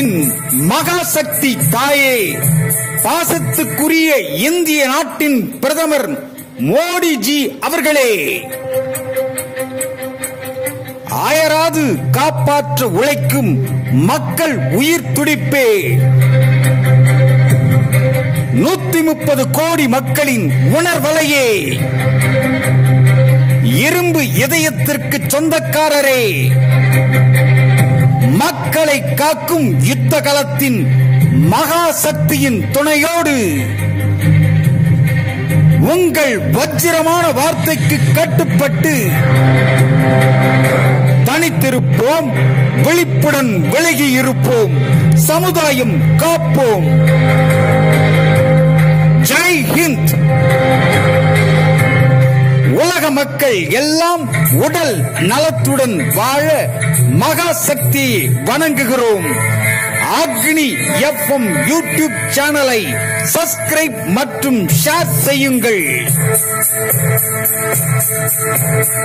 நாட்டின் மகாசக்தி தாயே பாசத்துக்குரிய இந்திய நாட்டின் பிரதமர் மோடிஜி அவர்களே அயராது காப்பாற்ற உழைக்கும் மக்கள் உயிர் துடிப்பே நூத்தி முப்பது கோடி மக்களின் உணர்வலையே இரும்பு இதயத்திற்கு சொந்தக்காரரே மக்களை காக்கும் யுத்த களத்தின் மகா சக்தியின் துணையோடு உங்கள் வஜ்ரமான வார்த்தைக்கு கட்டுப்பட்டு தனித்திருப்போம் விழிப்புடன் விலகி இருப்போம் சமுதாயம் காப்போம் ஜெய் ஹிந்த் உலக மக்கள் எல்லாம் உடல் நலத்துடன் வாழ மகா சக்தியை வணங்குகிறோம் அக்னி எஃப்எம் யூடியூப் சேனலை சப்ஸ்கிரைப் மற்றும் ஷேர் செய்யுங்கள்